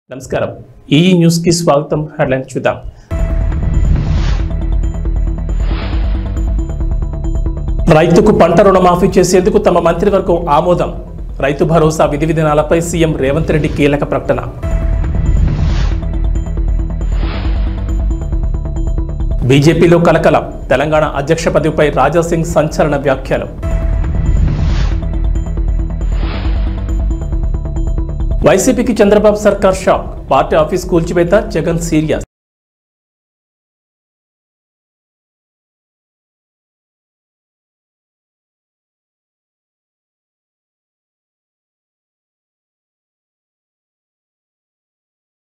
నమస్కారం ఈ న్యూస్ కి స్వాగతం హెడ్లైన్ చూద్దాం రైతుకు పంట రుణమాఫీ చేసేందుకు తమ మంత్రివర్గం ఆమోదం రైతు భరోసా విధి విధానాలపై సీఎం రేవంత్ రెడ్డి కీలక ప్రకటన బీజేపీలో కలకలం తెలంగాణ అధ్యక్ష పదవిపై రాజాసింగ్ సంచలన వ్యాఖ్యలు వైసీపీకి చంద్రబాబు సర్కార్ షాక్ పార్టీ ఆఫీస్ కూల్చివేత జగన్ సీరియస్